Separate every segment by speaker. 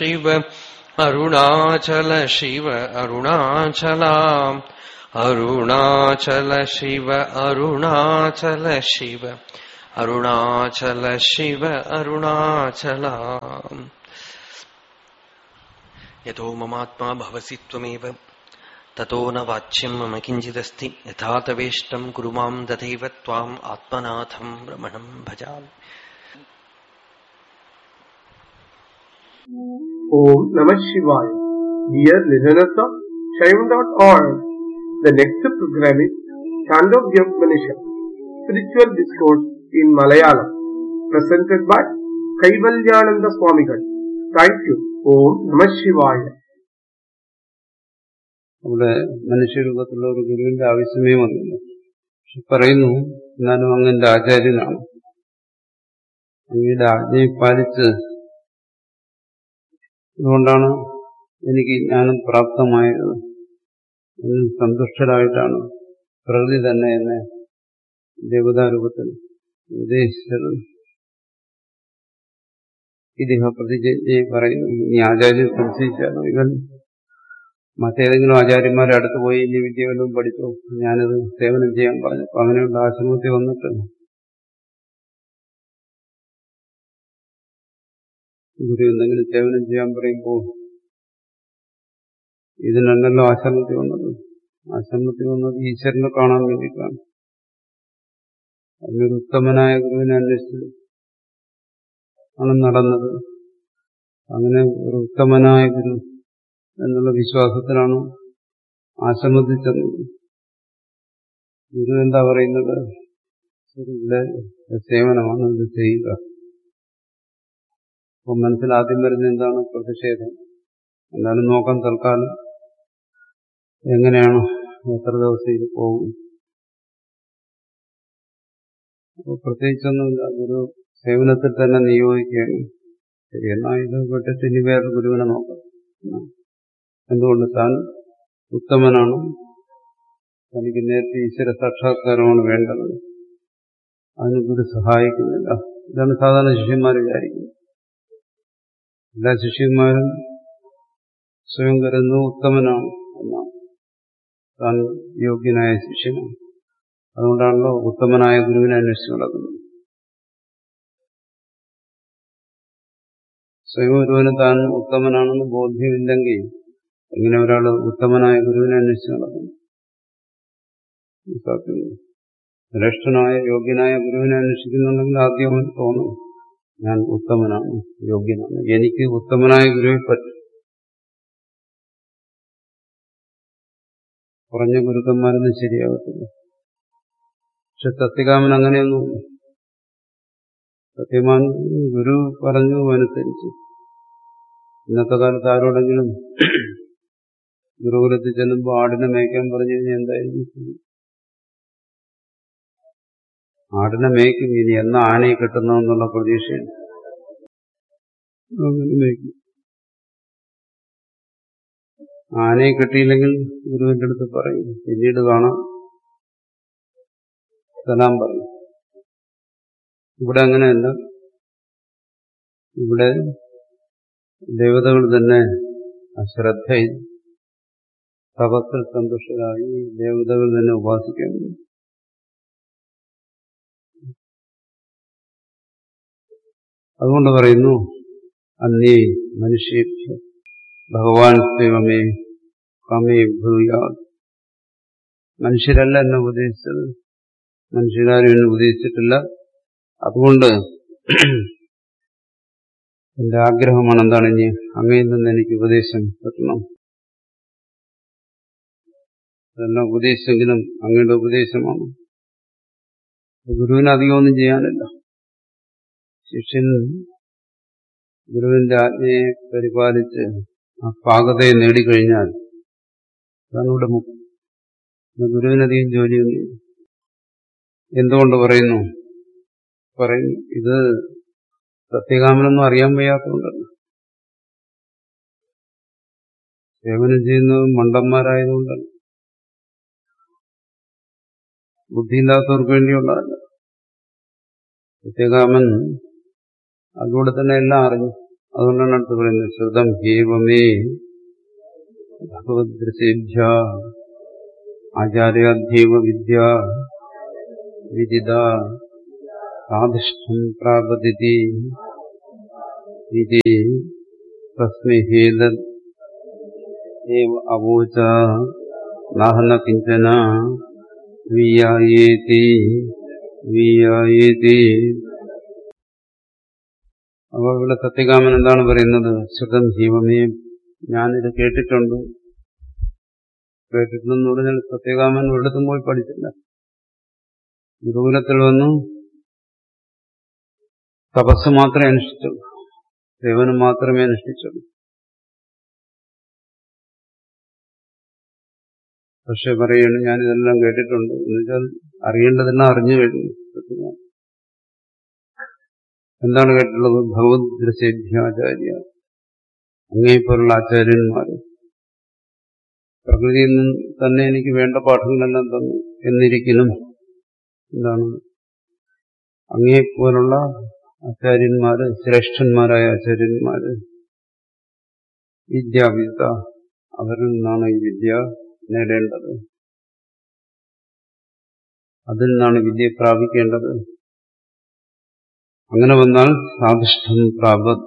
Speaker 1: शिव अरुणाचल शिव अरुणाचला अरुणाचल शिव अरुणाचल शिव अरुणाचल शिव अरुणाचला यतो ममात्मा भवसि त्वमेव ततो न वाच्यं मम किञ्चिदस्ति यथा तवेष्टं कुरु मां तथैव त्वाम् आत्मनाथं रमणं भजामि
Speaker 2: Om Namah Shivaya. Dear listeners of Shaivan.org, the next program is Chandogya Spiritual Discourse in Malayalam, presented by Kaivalyananda Swamigal. Thank you. Om Namah Shivaya.
Speaker 3: അവിടെ മനുഷ്യരൂപത്തിലുള്ള ഒരു ഗുരുവിന്റെ ആവശ്യമേ വന്നില്ല പക്ഷെ പറയുന്നു ഞാനും അങ്ങന്റെ ആചാര്യനാണ് അങ്ങയുടെ ആജ്ഞയെ പാലിച്ച് അതുകൊണ്ടാണ് എനിക്ക് ജ്ഞാനം പ്രാപ്തമായത് എന്നിൽ സന്തുഷ്ടരായിട്ടാണ് പ്രകൃതി തന്നെ എന്നെ ദേവതാരൂപത്തിൽ ഉപദേശിച്ചത് ഇതിഹ പ്രതിജ്ഞയെ പറയുന്നു ഇനി ആചാര്യൻ സംശയിച്ചാലോ ഇവൻ മറ്റേതെങ്കിലും ആചാര്യന്മാരെ അടുത്ത് പോയി ഇനി വിദ്യ വല്ലതും പഠിച്ചോ ഞാനത് സേവനം ചെയ്യാൻ പറഞ്ഞു അപ്പൊ അങ്ങനെയുള്ള ആശ്രമത്തിൽ വന്നിട്ട് ഗുരു എന്തെങ്കിലും സേവനം ചെയ്യാൻ പറയുമ്പോൾ ഇതിനല്ലല്ലോ ആശ്രമത്തിൽ വന്നത് ആശ്രമത്തിൽ വന്നത് ഈശ്വരനെ കാണാൻ വേണ്ടിയിട്ടാണ് അതിനൊരു ഉത്തമനായ ഗുരുവിനെ അന്വേഷിച്ച് ആണ് നടന്നത് അങ്ങനെ ഒരു ഉത്തമനായ ഗുരു എന്നുള്ള വിശ്വാസത്തിലാണ് ആശ്രമത്തിൽ ചെന്നത് ഗുരു എന്താ പറയുന്നത് ശരി ഇവിടെ സേവനമാണ് ഇത് ചെയ്യുക അപ്പൊ മനസ്സിൽ ആദ്യം വരുന്ന എന്താണ് പ്രതിഷേധം എന്തായാലും നോക്കാൻ തൽക്കാലം എങ്ങനെയാണ് എത്ര ദിവസം ഇത് പോകും അപ്പോൾ പ്രത്യേകിച്ചൊന്നുമില്ല ഗുരു സേവനത്തിൽ തന്നെ നിയോഗിക്കുകയാണ് ശരി എന്നാൽ ഇത് വിട്ടിട്ട് ഇനി വേറെ ഗുരുവിനെ നോക്കാം എന്തുകൊണ്ട് താൻ ഉത്തമനാണ് തനിക്ക് നേരത്തെ ഈശ്വര സാക്ഷാത്കാരമാണ് വേണ്ടത് അതിന് ഗുരു സഹായിക്കുന്നില്ല ഇതാണ് സാധാരണ ശിഷ്യന്മാർ വിചാരിക്കുന്നത് എല്ലാ ശിഷ്യന്മാരും സ്വയം കരുതുന്നു ഉത്തമനാണ് എന്നാണ് താൻ യോഗ്യനായ ശിഷ്യനാണ് അതുകൊണ്ടാണല്ലോ ഉത്തമനായ ഗുരുവിനെ അന്വേഷിച്ചു നടക്കുന്നത് സ്വയം ഒരുവന് താൻ ഉത്തമനാണെന്ന് ബോധ്യമില്ലെങ്കിൽ എങ്ങനെ ഒരാൾ ഉത്തമനായ ഗുരുവിനെ അന്വേഷിച്ച് നടക്കുന്നു സാധ്യമല്ല ശ്രേഷ്ഠനായ യോഗ്യനായ ഗുരുവിനെ അന്വേഷിക്കുന്നുണ്ടെങ്കിൽ ആദ്യം അവൻ തോന്നും ഞാൻ ഉത്തമനാണ് യോഗ്യനാണ് എനിക്ക് ഉത്തമനായ ഗുരുവെ പറ്റും കുറഞ്ഞ ഗുരുക്കന്മാരൊന്നും ശരിയാകത്തില്ല പക്ഷെ സത്യകാമൻ അങ്ങനെയൊന്നും സത്യമാൻ ഗുരു പറഞ്ഞു അനുസരിച്ചു ഇന്നത്തെ കാലത്ത് ആരോടെങ്കിലും ഗുരുകുലത്തിൽ ചെല്ലുമ്പോൾ ആടിനെ മേയ്ക്കാൻ പറഞ്ഞു കഴിഞ്ഞാൽ എന്തായിരിക്കും സ്ഥിതി? ആടിനെ മേയ്ക്കും ഇനി എന്നാ ആനയെ കിട്ടുന്നതെന്നുള്ള പ്രതീക്ഷയുണ്ട് അങ്ങനെ മേയ്ക്കും ആനയെ കിട്ടിയില്ലെങ്കിൽ ഗുരുവിന്റെ അടുത്ത് പറയും പിന്നീട് കാണാം സലാം പറയും ഇവിടെ അങ്ങനെയല്ല ഇവിടെ ദേവതകൾ തന്നെ അശ്രദ്ധയിൽ തപത്തിൽ സന്തുഷ്ടരായി ദേവതകൾ തന്നെ ഉപാസിക്കാൻ അതുകൊണ്ട് പറയുന്നു അന്നേ മനുഷ്യേഭ്യ ഭഗവാൻ ദൈവമേ കമേ ഭൂയാ മനുഷ്യരല്ല എന്നെ ഉപദേശിച്ചത് മനുഷ്യരാരും എന്നെ ഉപദേശിച്ചിട്ടില്ല അതുകൊണ്ട് എന്റെ ആഗ്രഹമാണ് എന്താണ് ഇനി അങ്ങയിൽ നിന്ന് എനിക്ക് ഉപദേശം കിട്ടണം അതെല്ലാം ഉപദേശിച്ചെങ്കിലും അങ്ങയുടെ ഉപദേശമാണ് ഗുരുവിന് അധികമൊന്നും ചെയ്യാനില്ല ശിഷ്യൻ ഗുരുവിന്റെ ആജ്ഞയെ പരിപാലിച്ച് ആ പാകതയെ നേടിക്കഴിഞ്ഞാൽ അതാണ് ഇവിടെ മുഖ്യം ഗുരുവിനധികം ജോലിയൊന്നും എന്തുകൊണ്ട് പറയുന്നു പറയുന്നു ഇത് സത്യകാമനൊന്നും അറിയാൻ വയ്യാത്തതുകൊണ്ടല്ല സേവനം ചെയ്യുന്നത് മണ്ടന്മാരായതുകൊണ്ടല്ല ബുദ്ധിയില്ലാത്തവർക്ക് വേണ്ടിയുള്ളതല്ല സത്യകാമൻ അതിലൂടെ തന്നെ എല്ലാം അറിഞ്ഞു അതുകൊണ്ടാണ് അടുത്ത് പറയുന്നത് ശ്രുതം ഹേവമേ ഭഗവദ്രസേഭ്യ ആചാര്യാധ്യവ വിദ്യ വിദിത സാധിഷ്ഠം പ്രാപതിഥി ഇതി തസ്മൈ ഹേതദ് ഏവ അവോച നാഹന കിഞ്ചന വിയായേതി വിയായേതി അപ്പൊ ഇവിടെ സത്യകാമൻ എന്താണ് പറയുന്നത് ശ്രുതം ജീവമേ ഞാനിത് കേട്ടിട്ടുണ്ട് കേട്ടിട്ടുണ്ടെന്ന് പറഞ്ഞാൽ സത്യകാമൻ ഒരിടത്തും പോയി പഠിച്ചില്ല ഗുരുകുലത്തിൽ വന്നു തപസ് മാത്രമേ അനുഷ്ഠിച്ചുള്ളൂ സേവനം മാത്രമേ അനുഷ്ഠിച്ചുള്ളൂ പക്ഷെ പറയാണ് ഞാനിതെല്ലാം കേട്ടിട്ടുണ്ട് എന്നുവെച്ചാൽ അറിയേണ്ടതെല്ലാം അറിഞ്ഞു കഴിഞ്ഞു സത്യകാമൻ എന്താണ് കേട്ടിട്ടുള്ളത് ഭഗവത് ദൃശ്യാചാര്യ അങ്ങേപ്പോലുള്ള ആചാര്യന്മാർ പ്രകൃതിയിൽ നിന്ന് തന്നെ എനിക്ക് വേണ്ട പാഠങ്ങളെല്ലാം തന്നു എന്നിരിക്കലും എന്താണ് അങ്ങേപ്പോലുള്ള ആചാര്യന്മാര് ശ്രേഷ്ഠന്മാരായ ആചാര്യന്മാര് വിദ്യാവിദ്യ അവരിൽ നിന്നാണ് ഈ വിദ്യ നേടേണ്ടത് അതിൽ നിന്നാണ് വിദ്യ പ്രാപിക്കേണ്ടത് അങ്ങനെ വന്നാൽ സാധിഷ്ഠം പ്രാപത്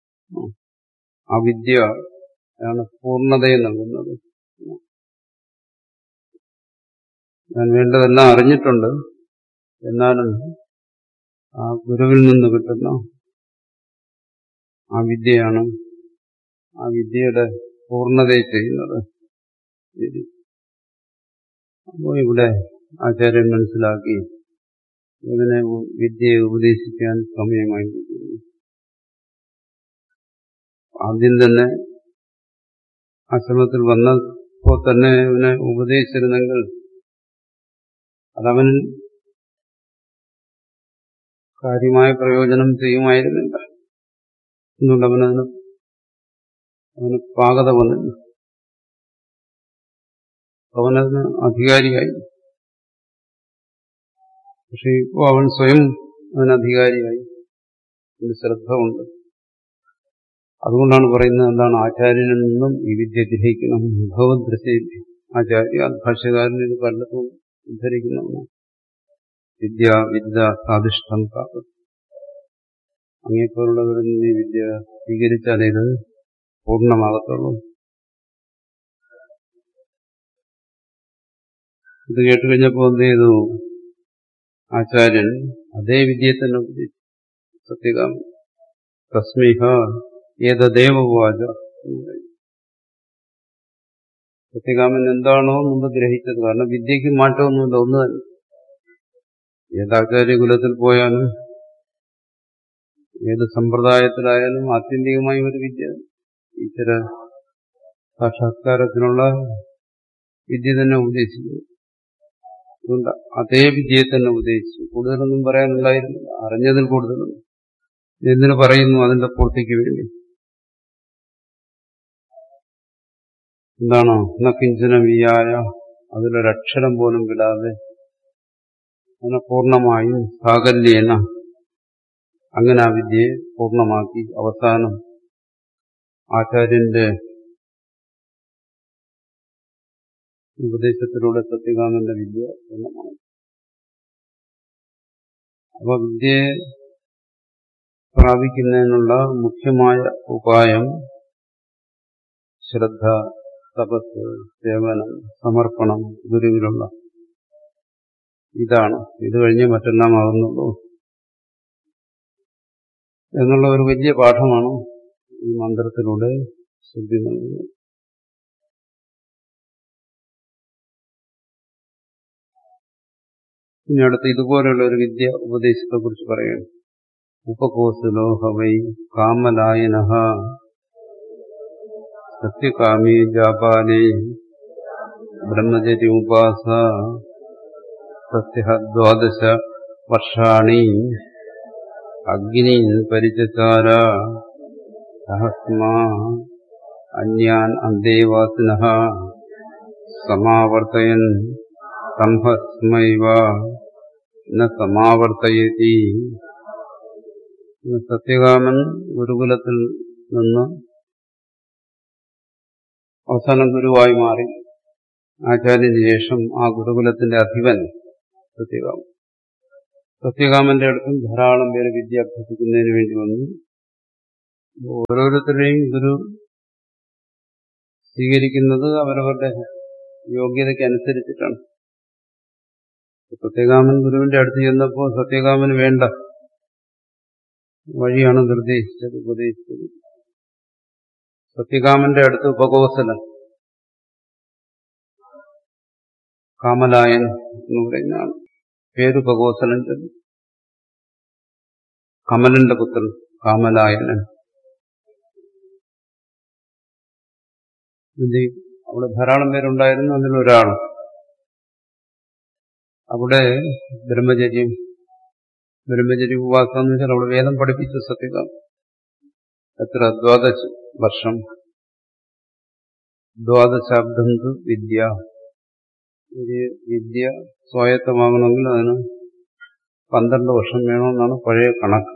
Speaker 3: ആ വിദ്യ ആണ് പൂർണ്ണതയെ നൽകുന്നത് ഞാൻ വേണ്ടതെല്ലാം അറിഞ്ഞിട്ടുണ്ട് എന്നാലും ആ ഗുരുവിൽ നിന്ന് കിട്ടുന്ന ആ വിദ്യയാണ് ആ വിദ്യയുടെ പൂർണ്ണതയെ ചെയ്യുന്നത് അപ്പോൾ ഇവിടെ ആചാര്യൻ മനസ്സിലാക്കി ഇതിനെ വിദ്യയെ ഉപദേശിക്കാൻ സമയമായി ആദ്യം തന്നെ ആശ്രമത്തിൽ വന്നപ്പോൾ തന്നെ ഇവനെ ഉപദേശിച്ചിരുന്നെങ്കിൽ അതവൻ കാര്യമായ പ്രയോജനം ചെയ്യുമായിരുന്നില്ല എന്നുകൊണ്ട് അവനതിന് അവന് പാകത വന്നില്ല അവനതിന് അധികാരിയായി പക്ഷെ ഇപ്പോൾ അവൻ സ്വയം അതിന് അധികാരിയായി ഒരു ശ്രദ്ധ ഉണ്ട് അതുകൊണ്ടാണ് പറയുന്നത് എന്താണ് ആചാര്യനിൽ നിന്നും ഈ വിദ്യ ഗ്രഹിക്കണം ഭഗവത് ദൃശ്യ ആചാര്യ ഭാഷ്യകാരൻ ഇത് പലതും ഉദ്ധരിക്കുന്നതാണ് വിദ്യ വിദ്യ സാധിഷ്ഠം പ്രാപ്തി അങ്ങേപ്പോലുള്ളവരിൽ നിന്ന് ഈ വിദ്യ സ്വീകരിച്ചാൽ ഇത് പൂർണ്ണമാകത്തുള്ളൂ ഇത് കേട്ടുകഴിഞ്ഞപ്പോൾ എന്ത് ചെയ്തു ആചാര്യൻ അതേ വിദ്യയെ തന്നെ ഉപദേശിച്ചു സത്യകാമൻ തസ്മിഹ ഏതദേവവാച സത്യകാമൻ എന്താണോ മുമ്പ് ഗ്രഹിച്ചത് കാരണം വിദ്യക്ക് മാറ്റമൊന്നുമില്ല ഒന്ന് തന്നെ ഏതാചാര്യ കുലത്തിൽ പോയാലും ഏത് സമ്പ്രദായത്തിലായാലും ആത്യന്തികമായി ഒരു വിദ്യ ഈശ്വര സാക്ഷാത്കാരത്തിനുള്ള വിദ്യ തന്നെ ഉപദേശിക്കുന്നു അതുകൊണ്ട് അതേ വിദ്യയെ തന്നെ ഉപദേശിച്ചു കൂടുതലൊന്നും പറയാനുണ്ടായിരുന്നില്ല അറിഞ്ഞതിൽ കൂടുതലൊന്നും എന്തിനു പറയുന്നു അതിന്റെ പൂർത്തിക്ക് വേണ്ടി എന്താണോ കിഞ്ചന വിയായ അതിലൊരക്ഷരം പോലും വിടാതെ അതിനെ പൂർണ്ണമായും സാകല്യേന അങ്ങനെ ആ വിദ്യയെ പൂർണ്ണമാക്കി അവസാനം ആചാര്യന്റെ ഉപദേശത്തിലൂടെ സത്യകാമന്റെ വിദ്യ പൂർണ്ണമായി അപ്പൊ വിദ്യയെ പ്രാപിക്കുന്നതിനുള്ള മുഖ്യമായ ഉപായം ശ്രദ്ധ തപസ് സേവനം സമർപ്പണം ഗുരുവിലുള്ള ഇതാണ് ഇത് കഴിഞ്ഞ് മറ്റെല്ലാം ആകുന്നുള്ളൂ എന്നുള്ള ഒരു വലിയ പാഠമാണ് ഈ മന്ത്രത്തിലൂടെ ശുദ്ധി നൽകുന്നത് ഇനി അടുത്ത് ഇതുപോലെയുള്ള ഒരു വിദ്യ ഉപദേശത്തെ കുറിച്ച് പറയുന്നു ഉപകോസുലോ ഹവൈ കാമലായന സത്യകാമി ജാപാലേ ബ്രഹ്മചര്യ ഉപാസ സത്യ ദ്വാദശ വർഷാണി അഗ്നി പരിചാര സഹസ്മാ അന്യാൻ അന്തേവാസിന സമാവർത്തയൻ സംഹസ്മൈവ ന സമാവർത്തയതി സത്യകാമൻ ഗുരുകുലത്തിൽ നിന്ന് അവസാനം ഗുരുവായി മാറി ആചാര്യന് ശേഷം ആ ഗുരുകുലത്തിന്റെ അധിപൻ സത്യകാമൻ സത്യകാമന്റെ അടുത്തും ധാരാളം പേര് വിദ്യ അഭ്യസിക്കുന്നതിന് വേണ്ടി വന്നു ഓരോരുത്തരുടെയും ഗുരു സ്വീകരിക്കുന്നത് അവരവരുടെ യോഗ്യതയ്ക്ക് അനുസരിച്ചിട്ടാണ് സത്യകാമൻ ഗുരുവിന്റെ അടുത്ത് ചെന്നപ്പോൾ സത്യകാമന് വേണ്ട വഴിയാണ് നിർദ്ദേശിച്ചത് ഉപദേശിച്ചത് സത്യകാമന്റെ അടുത്ത് ഉപകോസലൻ കാമലായൻ എന്ന് പറയുന്നതാണ് പേര് ഉപകോസലൻ ചെന്നു കമലന്റെ പുത്രൻ കാമലായനൻ ഇത് അവിടെ ധാരാളം പേരുണ്ടായിരുന്നു അതിലൊരാൾ അവിടെ ബ്രഹ്മചര്യം ബ്രഹ്മചര്യ ഉപവാസം എന്ന് വെച്ചാൽ അവിടെ വേദം പഠിപ്പിച്ച സത്യകാം എത്ര ദ്വാദശ വർഷം ദ്വാദശാബ്ദന്തു വിദ്യ ഒരു വിദ്യ സ്വായത്തമാകണമെങ്കിൽ അതിന് പന്ത്രണ്ട് വർഷം വേണമെന്നാണ് പഴയ കണക്ക്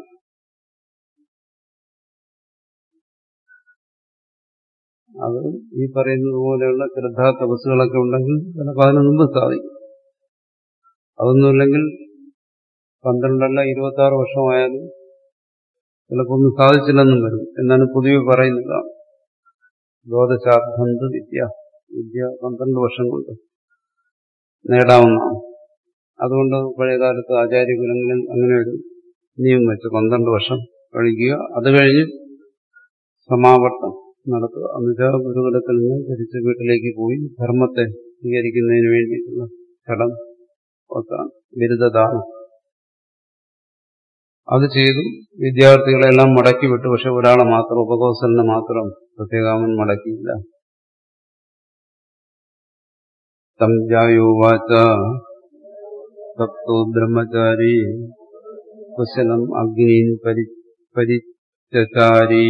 Speaker 3: അത് ഈ പറയുന്നത് പോലെയുള്ള ശ്രദ്ധാ തപസ്സുകളൊക്കെ ഉണ്ടെങ്കിൽ ചിലപ്പോൾ അതിന് മുമ്പ് സാധിക്കും അതൊന്നുമില്ലെങ്കിൽ പന്ത്രണ്ടല്ല ഇരുപത്തി ആറ് വർഷമായാലും ചിലപ്പോൾ ഒന്നും സാധിച്ചില്ലെന്നും വരും എന്നാണ് പൊതുവെ പറയുന്നതാണ് ദ്വാദശാബ്ദന്ത് വിദ്യ വിദ്യ പന്ത്രണ്ട് വർഷം കൊണ്ട് നേടാവുന്നതാണ് അതുകൊണ്ട് പഴയകാലത്ത് ആചാര്യകുലങ്ങളിൽ അങ്ങനെ ഒരു നിയമം വെച്ച് പന്ത്രണ്ട് വർഷം കഴിക്കുക അത് കഴിഞ്ഞ് സമാവർത്തം നടത്തുക എന്നുവെച്ചാൽ ഗുരുകുലത്തിൽ നിന്ന് തിരിച്ച് വീട്ടിലേക്ക് പോയി ധർമ്മത്തെ സ്വീകരിക്കുന്നതിന് വേണ്ടിയിട്ടുള്ള ചടം ഒത്താണ് ബിരുദദാനം അത് ചെയ്തു വിദ്യാർത്ഥികളെല്ലാം മടക്കി വിട്ടു പക്ഷെ ഒരാളെ മാത്രം ഉപകോസലിനെ മാത്രം സത്യകാമൻ മടക്കിയില്ല സംജായോവാച സപ്തോ ബ്രഹ്മചാരി കുശലം അഗ്നീൻ പരി പരിചാരി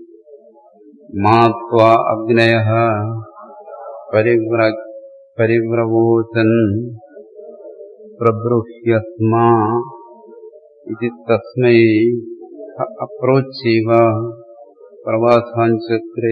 Speaker 3: മാത്വ അഗ്നയ പരിവ്ര പരിവ്രവോചൻ പ്രബൃഹ്യസ്മാ ഇതി തസ്മൈ അപ്രോച്ചീവ പ്രവാസാഞ്ചക്രേ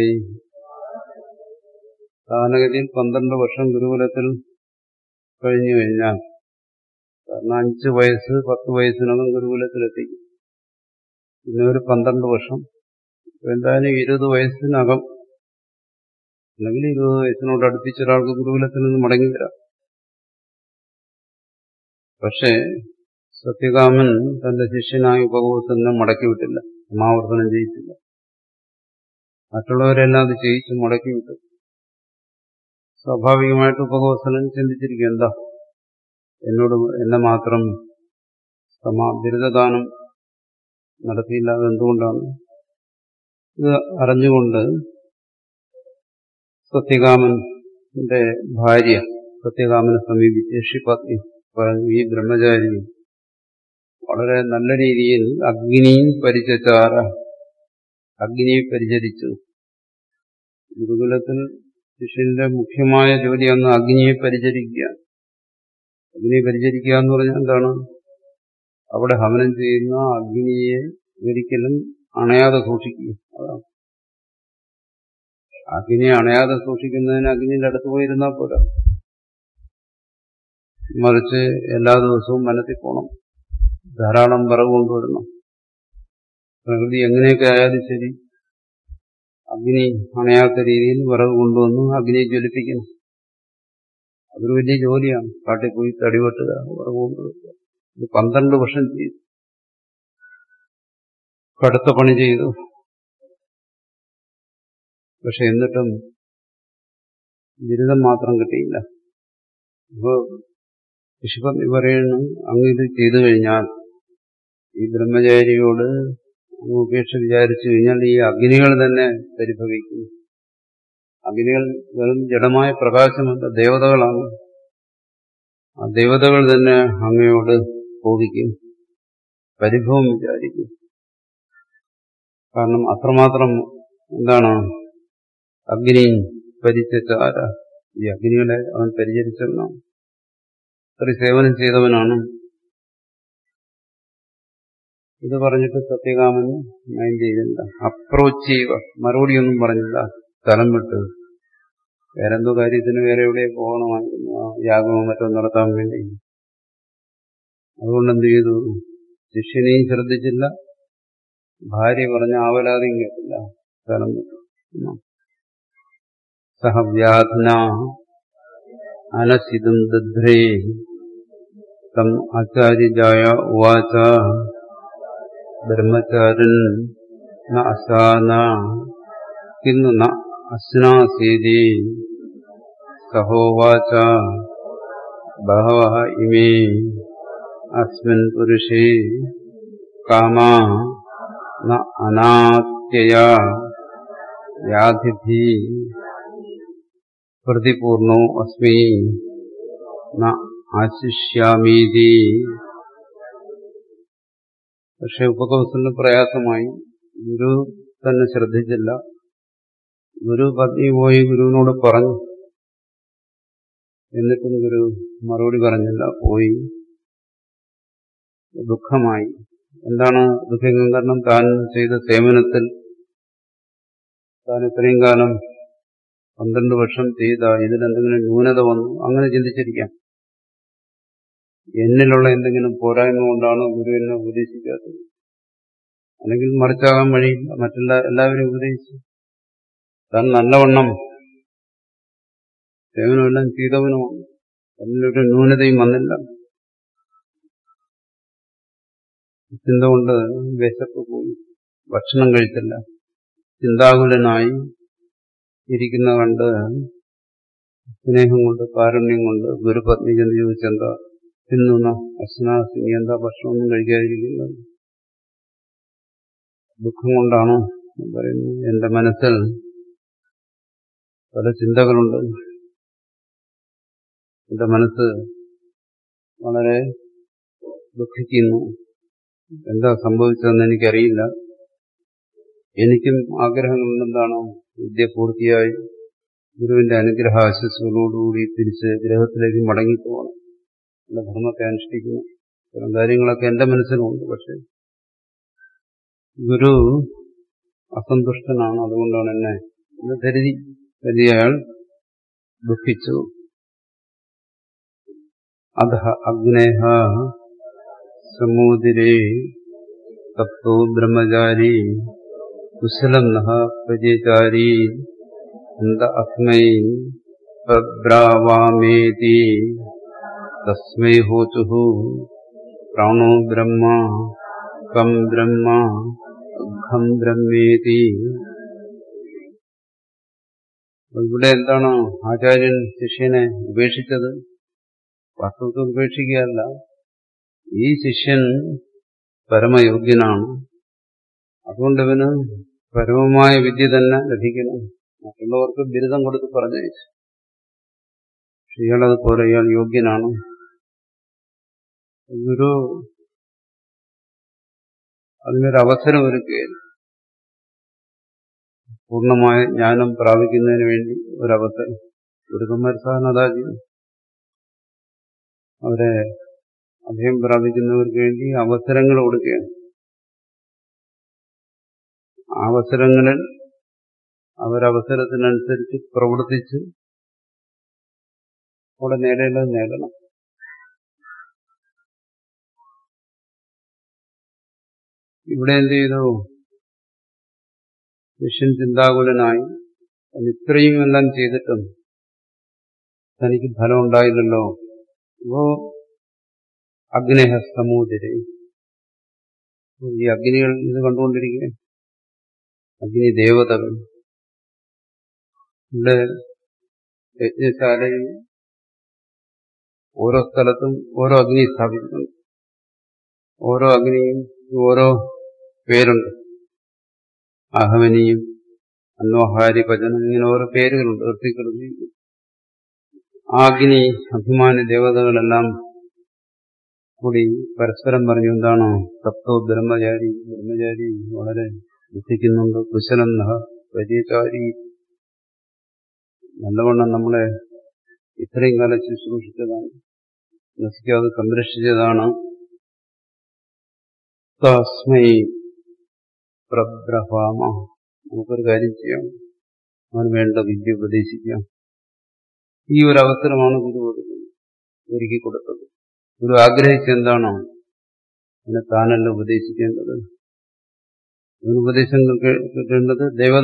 Speaker 3: സാധാരണഗതിയിൽ പന്ത്രണ്ട് വർഷം ഗുരുകുലത്തിൽ കഴിഞ്ഞു കഴിഞ്ഞാൽ കാരണം അഞ്ച് വയസ്സ് പത്ത് വയസ്സിനകം ഗുരുകുലത്തിലെത്തിക്കും പിന്നെ ഒരു പന്ത്രണ്ട് വർഷം എന്തായാലും ഇരുപത് വയസ്സിനകം അല്ലെങ്കിൽ ഇരുപത് വയസ്സിനോട് അടുപ്പിച്ച ഒരാൾക്ക് ഗുരുകുലത്തിൽ നിന്ന് മടങ്ങി വരാം പക്ഷേ സത്യകാമൻ തന്റെ ശിഷ്യനായ ഉപകോസനെ മടക്കി വിട്ടില്ല സമാവർത്തനം ചെയ്യിച്ചില്ല മറ്റുള്ളവരെല്ലാം അത് ചെയ്യിച്ച് മുടക്കി വിട്ടു സ്വാഭാവികമായിട്ട് ഉപകോസലൻ ചിന്തിച്ചിരിക്കും എന്താ എന്നോട് എന്നെ മാത്രം സമാ ബിരുദദാനം നടത്തിയില്ല അതെന്തുകൊണ്ടാണ് ഇത് അറിഞ്ഞുകൊണ്ട് സത്യകാമന്റെ ഭാര്യ സത്യകാമനെ സമീപിച്ച് ഋഷിപത്നി പറഞ്ഞു ഈ ബ്രഹ്മചാരി വളരെ നല്ല രീതിയിൽ അഗ്നിയും പരിചാര അഗ്നിയെ പരിചരിച്ചു ഗുരുകുലത്തിൽ ശിഷ്യന്റെ മുഖ്യമായ ജോലിയാണ് അഗ്നിയെ പരിചരിക്കുക അഗ്നിയെ പരിചരിക്കുക എന്ന് പറഞ്ഞാൽ എന്താണ് അവിടെ ഹവനം ചെയ്യുന്ന അഗ്നിയെ ഒരിക്കലും അണയാതെ സൂക്ഷിക്കുക അതാണ് അഗ്നിയെ അണയാതെ സൂക്ഷിക്കുന്നതിന് അഗ്നിയുടെ അടുത്ത് പോയിരുന്നാൽ പോരാ മറിച്ച് എല്ലാ ദിവസവും മനത്തിൽ പോകണം ധാരാളം വിറവ് കൊണ്ടുവരണം പ്രകൃതി എങ്ങനെയൊക്കെ ആയാലും ശരി അഗ്നി അണയാത്ത രീതിയിൽ വിറവ് കൊണ്ടുവന്ന് അഗ്നിയെ ജ്വലിപ്പിക്കണം അതൊരു വലിയ ജോലിയാണ് കാട്ടിൽ പോയി തടിവെട്ടുക വിറവ് കൊണ്ടുവരിക ഇത് പന്ത്രണ്ട് വർഷം ചെയ്തു കടുത്ത പണി ചെയ്തു പക്ഷെ എന്നിട്ടും ബിരുദം മാത്രം കിട്ടിയില്ല ഇപ്പോ ഋഷിപത്നി പറയുന്നു അങ്ങ് ഇത് ചെയ്തു കഴിഞ്ഞാൽ ഈ ബ്രഹ്മചാരിയോട് അങ്ങ് ഉപേക്ഷ വിചാരിച്ചു കഴിഞ്ഞാൽ ഈ അഗ്നികൾ തന്നെ പരിഭവിക്കും അഗ്നികൾ വെറും ജഡമായ പ്രകാശമല്ല ദേവതകളാണ് ആ ദേവതകൾ തന്നെ അങ്ങയോട് കോപിക്കും പരിഭവം വിചാരിക്കും കാരണം അത്രമാത്രം എന്താണ് അഗ്നി പരിചാര ഈ അഗ്നികളെ അവൻ പരിചരിച്ചെന്നാണ് അത്ര സേവനം ചെയ്തവനാണ് ഇത് പറഞ്ഞിട്ട് സത്യകാമൻ മൈൻഡ് ചെയ്തില്ല അപ്രോച്ച് ചെയ്യുക മറുപടിയൊന്നും പറഞ്ഞില്ല സ്ഥലം വിട്ട് വേറെന്തോ കാര്യത്തിന് വേറെ എവിടെ പോകണമായിരുന്നു ആ യാഗമോ മറ്റോ നടത്താൻ വേണ്ടി അതുകൊണ്ട് എന്ത് ചെയ്തു ശിഷ്യനെയും ശ്രദ്ധിച്ചില്ല ഭാര്യ പറഞ്ഞ ആവലാതെയും കേട്ടില്ല സ്ഥലം വിട്ടു സഹ വ്യാധന അനസിതം ദധ്രേ തം ആചാര്യജായ ഉവാച ബ്രഹ്മചാരൻ ന അസാന കിന്നു ന അസ്നാസീതി സഹോവാച ബഹവ ഇമേ അസ്മിൻ പുരുഷേ കാമാ ന അനാത്യയാ വ്യാധിഭി പ്രതിപൂർണോ അസ്മി ന ആശിഷ്യാമീതി പക്ഷെ ഉപകൗസലിന് പ്രയാസമായി ഗുരു തന്നെ ശ്രദ്ധിച്ചില്ല ഗുരു പത്നി പോയി ഗുരുവിനോട് പറഞ്ഞു എന്നിട്ടും ഗുരു മറുപടി പറഞ്ഞില്ല പോയി ദുഃഖമായി എന്താണ് ദുഃഖം കാരണം താൻ ചെയ്ത സേവനത്തിൽ താൻ ഇത്രയും കാലം പന്ത്രണ്ട് വർഷം ചെയ്ത ഇതിലെന്തെങ്കിലും ന്യൂനത വന്നു അങ്ങനെ ചിന്തിച്ചിരിക്കാം എന്നിലുള്ള എന്തെങ്കിലും പോരായ്മ കൊണ്ടാണ് ഗുരു എന്നെ ഉപദേശിക്കാത്തത് അല്ലെങ്കിൽ മറിച്ചാകാൻ വഴിയില്ല മറ്റെല്ലാ എല്ലാവരും ഉപദേശിച്ചു താൻ നല്ലവണ്ണം സേവനമെല്ലാം ചെയ്തവനുമാണ് അതിലൊരു ന്യൂനതയും വന്നില്ല ചിന്ത കൊണ്ട് വിശപ്പ് പോയി ഭക്ഷണം കഴിച്ചില്ല ചിന്താകുലനായി ഇരിക്കുന്ന കണ്ട് സ്നേഹം കൊണ്ട് കാരുണ്യം കൊണ്ട് ഗുരുപത്നി ചെന്ന് ചോദിച്ചെന്താ തിന്നുന്ന അശ്നാസി നീ എന്താ ഭക്ഷണമൊന്നും കഴിക്കാതിരിക്കുന്നത് ദുഃഖം കൊണ്ടാണോ പറയുന്നു എന്റെ മനസ്സിൽ പല ചിന്തകളുണ്ട് എന്റെ മനസ്സ് വളരെ ദുഃഖിക്കുന്നു എന്താ സംഭവിച്ചതെന്ന് എനിക്കറിയില്ല എനിക്കും ആഗ്രഹങ്ങളുണ്ടെന്താണോ വിദ്യ പൂർത്തിയായി ഗുരുവിന്റെ അനുഗ്രഹ ആശസ്സുകളോടുകൂടി തിരിച്ച് ഗ്രഹത്തിലേക്ക് മടങ്ങിപ്പോകണം എന്റെ ധർമ്മത്തെ അനുഷ്ഠിക്കുന്നു ഇത്തരം കാര്യങ്ങളൊക്കെ എന്റെ മനസ്സിലുണ്ട് പക്ഷെ ഗുരു അസന്തുഷ്ടനാണ് അതുകൊണ്ടാണ് എന്നെ എന്ന് കരുതി കരുതി അയാൾ ദുഃഖിച്ചു അധ അഗ്നേഹ സമൂതിരേ തപ്തോ ബ്രഹ്മചാരി കുശലം നഹ പരിചാരി എന്ത അസ്മൈ പ്രബ്രാവാമേതി തസ്മൈ ഹോചു പ്രാണോ ബ്രഹ്മ കം ബ്രഹ്മ ഖം ബ്രഹ്മേതി ഇവിടെ എന്താണ് ആചാര്യൻ ശിഷ്യനെ ഉപേക്ഷിച്ചത് വാസ്തവത്തിൽ ഉപേക്ഷിക്കുകയല്ല ഈ ശിഷ്യൻ പരമയോഗ്യനാണ് അതുകൊണ്ട് ഇവന് പരമമായ വിദ്യ തന്നെ ലഭിക്കണം മറ്റുള്ളവർക്ക് ബിരുദം കൊടുത്ത് പറഞ്ഞയച്ചു പക്ഷെ ഇയാളതുപോലെ ഇയാൾ യോഗ്യനാണ് ഗുരു അതിനൊരു അവസരം ഒരുക്കുകയാണ് പൂർണ്ണമായ ജ്ഞാനം പ്രാപിക്കുന്നതിന് വേണ്ടി ഒരവസരം ഗുരുക്കന്മാർ സാധാരണ അതാ ചെയ്യും അവരെ അഭയം പ്രാപിക്കുന്നവർക്ക് വേണ്ടി അവസരങ്ങൾ കൊടുക്കുകയാണ് അവസരങ്ങളിൽ അവരവസരത്തിനനുസരിച്ച് പ്രവർത്തിച്ച് അവിടെ നേടേണ്ടത് നേടണം ഇവിടെ എന്ത് ചെയ്തു ശിഷ്യൻ ചിന്താകുലനായി ഇത്രയും എല്ലാം ചെയ്തിട്ടും തനിക്ക് ഫലം ഉണ്ടായില്ലല്ലോ അപ്പോ അഗ്നേഹസ്തമൂതിരെ ഈ അഗ്നികൾ ഇത് കണ്ടുകൊണ്ടിരിക്കുക അഗ്നി ദേവതകൾ ഇവിടെ യജ്ഞശാലയിൽ ഓരോ സ്ഥലത്തും ഓരോ അഗ്നി സ്ഥാപിച്ചിട്ടുണ്ട് ഓരോ അഗ്നിയും ഓരോ പേരുണ്ട് അഹവനിയും അന്നോഹാരി ഭജനം ഇങ്ങനെ ഓരോ പേരുകളുണ്ട് ഋത്തിക്കളുടെ അഗ്നി അഭിമാനി ദേവതകളെല്ലാം കൂടി പരസ്പരം പറഞ്ഞു എന്താണോ തത്വ ബ്രഹ്മചാരി ബ്രഹ്മചാരി വളരെ ദുഃഖിക്കുന്നുണ്ട് കുശലം നഹ പരിചാരി നല്ലവണ്ണം നമ്മളെ ഇത്രയും കാലം ശുശ്രൂഷിച്ചതാണ് നശിക്കാതെ സംരക്ഷിച്ചതാണ് തസ്മൈ പ്രബ്രഹാമ നമുക്കൊരു കാര്യം ചെയ്യാം അവന് വേണ്ട വിദ്യ ഉപദേശിക്കാം ഈ ഒരു അവസരമാണ് ഗുരു കൊടുക്കുന്നത് ഒരുക്കി കൊടുത്തത് ഗുരു ആഗ്രഹിച്ചെന്താണോ അതിനെ താനല്ല ഉപദേശിക്കേണ്ടത് ഉപദേശം കിട്ടേണ്ടത് ദേവത